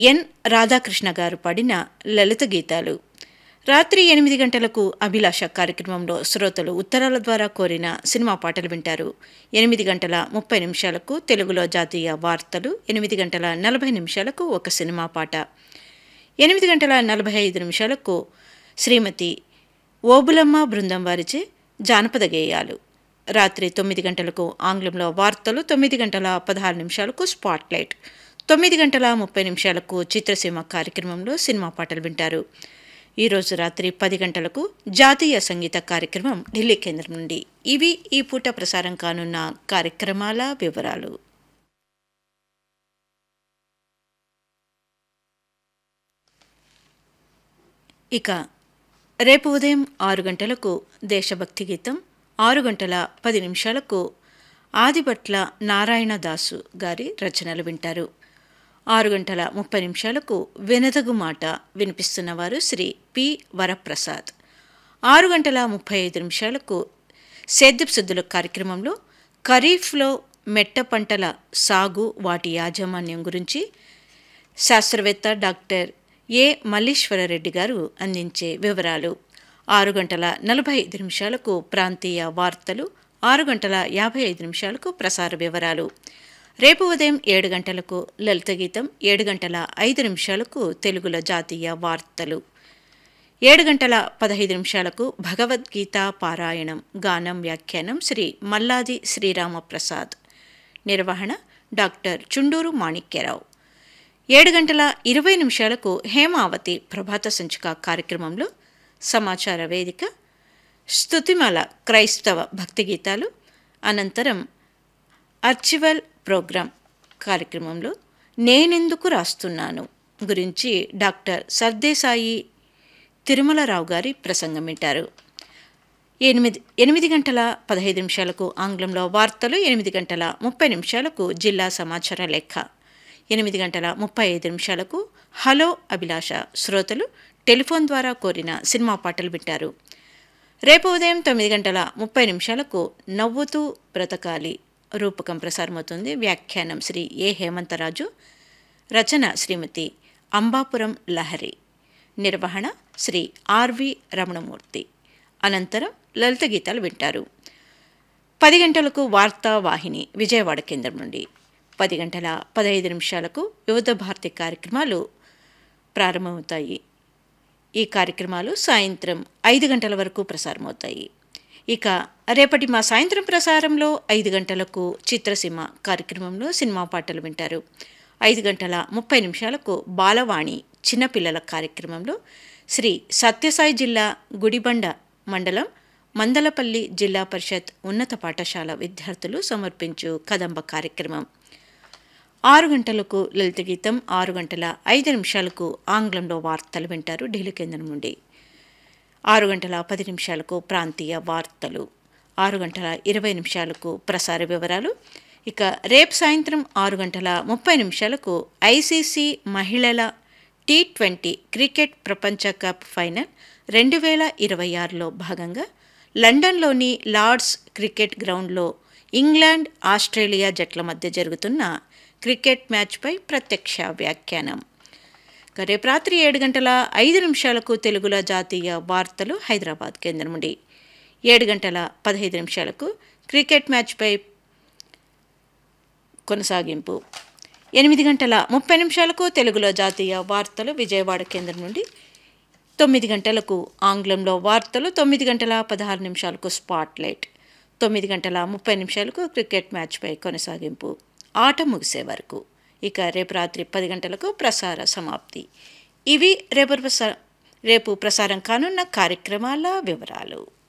ఎన్ రాధాకృష్ణ గారు పాడిన లలిత గీతాలు రాత్రి ఎనిమిది గంటలకు అభిలాష కార్యక్రమంలో శ్రోతలు ఉత్తరాల ద్వారా కోరిన సినిమా పాటలు వింటారు ఎనిమిది గంటల ముప్పై నిమిషాలకు తెలుగులో జాతీయ వార్తలు ఎనిమిది గంటల నలభై నిమిషాలకు ఒక సినిమా పాట ఎనిమిది గంటల నలభై ఐదు నిమిషాలకు శ్రీమతి ఓబులమ్మ బృందం వారిచే జానపద గేయాలు రాత్రి తొమ్మిది గంటలకు ఆంగ్లంలో వార్తలు తొమ్మిది గంటల పదహారు నిమిషాలకు స్పాట్లైట్ తొమ్మిది గంటల ముప్పై నిమిషాలకు చిత్రసీమ కార్యక్రమంలో సినిమా పాటలు వింటారు ఈరోజు రాత్రి పది గంటలకు జాతీయ సంగీత కార్యక్రమం ఢిల్లీ కేంద్రం నుండి ఇవి ఈ పూట ప్రసారం కానున్న కార్యక్రమాల వివరాలు ఇక రేపు ఉదయం ఆరు గంటలకు దేశభక్తి గీతం ఆరు గంటల పది నిమిషాలకు ఆదిభట్ల నారాయణ దాసు గారి రచనలు వింటారు ఆరు గంటల ముప్పై నిమిషాలకు వెనదగు మాట వినిపిస్తున్నవారు శ్రీ పి వరప్రసాద్ ఆరు గంటల ముప్పై ఐదు నిమిషాలకు సేద్యపు శుద్ధుల కార్యక్రమంలో ఖరీఫ్లో మెట్ట పంటల సాగు వాటి యాజమాన్యం గురించి శాస్త్రవేత్త డాక్టర్ ఏ మల్లీశ్వరరెడ్డి గారు అందించే వివరాలు ఆరు గంటల నలభై ఐదు నిమిషాలకు ప్రాంతీయ వార్తలు ఆరు గంటల యాభై ఐదు నిమిషాలకు ప్రసార వివరాలు రేపు ఉదయం ఏడు గంటలకు లలిత గీతం ఏడు గంటల ఐదు నిమిషాలకు తెలుగుల జాతీయ వార్తలు ఏడు గంటల పదహైదు నిమిషాలకు భగవద్గీత పారాయణం గానం వ్యాఖ్యానం శ్రీ మల్లాది శ్రీరామప్రసాద్ నిర్వహణ డాక్టర్ చుండూరు మాణిక్యరావు ఏడు గంటల ఇరవై నిమిషాలకు హేమావతి ప్రభాత సంచిక కార్యక్రమంలో సమాచార వేదిక స్తుతిమాల క్రైస్తవ భక్తి గీతాలు అనంతరం అర్చివల్ ప్రోగ్రాం కార్యక్రమంలో నేనెందుకు రాస్తున్నాను గురించి డాక్టర్ సర్దేసాయి తిరుమలరావు గారి ప్రసంగం వింటారు ఎనిమిది ఎనిమిది గంటల పదహైదు నిమిషాలకు ఆంగ్లంలో వార్తలు ఎనిమిది గంటల ముప్పై నిమిషాలకు జిల్లా సమాచార లేఖ ఎనిమిది గంటల ముప్పై ఐదు నిమిషాలకు హలో అభిలాష శ్రోతలు టెలిఫోన్ ద్వారా కోరిన సినిమా పాటలు వింటారు రేపు ఉదయం తొమ్మిది గంటల ముప్పై నిమిషాలకు నవ్వుతూ బ్రతకాలి రూపకం ప్రసారమవుతుంది వ్యాఖ్యానం శ్రీ ఏ హేమంతరాజు రచన శ్రీమతి అంబాపురం లహరి నిర్వహణ శ్రీ ఆర్వి రమణమూర్తి అనంతరం లలిత గీతాలు వింటారు పది గంటలకు వార్తా వాహిని విజయవాడ కేంద్రం నుండి పది గంటల పదహైదు నిమిషాలకు వివిధ భారతి కార్యక్రమాలు ప్రారంభమవుతాయి ఈ కార్యక్రమాలు సాయంత్రం ఐదు గంటల వరకు ప్రసారమవుతాయి ఇక రేపటి మా సాయంత్రం ప్రసారంలో ఐదు గంటలకు చిత్రసీమ కార్యక్రమంలో సినిమా పాటలు వింటారు ఐదు గంటల ముప్పై నిమిషాలకు బాలవాణి చిన్నపిల్లల కార్యక్రమంలో శ్రీ సత్యసాయి జిల్లా గుడిబండ మండలం మందలపల్లి జిల్లా పరిషత్ ఉన్నత పాఠశాల విద్యార్థులు సమర్పించు కదంబ కార్యక్రమం ఆరు గంటలకు లలిత గీతం ఆరు గంటల ఐదు నిమిషాలకు ఆంగ్లంలో వార్తలు వింటారు ఢిల్లీ కేంద్రం నుండి ఆరు గంటల పది నిమిషాలకు ప్రాంతీయ వార్తలు ఆరు గంటల ఇరవై నిమిషాలకు ప్రసార వివరాలు ఇక రేపు సాయంత్రం ఆరు గంటల ముప్పై నిమిషాలకు ఐసీసీ మహిళల టీ ట్వంటీ క్రికెట్ ప్రపంచ కప్ ఫైనల్ రెండు వేల ఇరవై ఆరులో భాగంగా లండన్లోని లార్డ్స్ క్రికెట్ గ్రౌండ్లో ఇంగ్లాండ్ ఆస్ట్రేలియా జట్ల మధ్య జరుగుతున్న క్రికెట్ మ్యాచ్పై ప్రత్యక్ష వ్యాఖ్యానం రేపు రాత్రి ఏడు గంటల ఐదు నిమిషాలకు తెలుగులో జాతీయ వార్తలు హైదరాబాద్ కేంద్రం నుండి ఏడు గంటల పదహైదు నిమిషాలకు క్రికెట్ మ్యాచ్పై కొనసాగింపు ఎనిమిది గంటల ముప్పై నిమిషాలకు తెలుగులో జాతీయ వార్తలు విజయవాడ కేంద్రం నుండి తొమ్మిది గంటలకు ఆంగ్లంలో వార్తలు తొమ్మిది గంటల పదహారు నిమిషాలకు స్పాట్లైట్ తొమ్మిది గంటల ముప్పై నిమిషాలకు క్రికెట్ మ్యాచ్పై కొనసాగింపు ఆట ముగిసే వరకు ఇక రేపు రాత్రి పది గంటలకు ప్రసార సమాప్తి ఇవి రేపు ప్రసా రేపు ప్రసారం కానున్న కార్యక్రమాల వివరాలు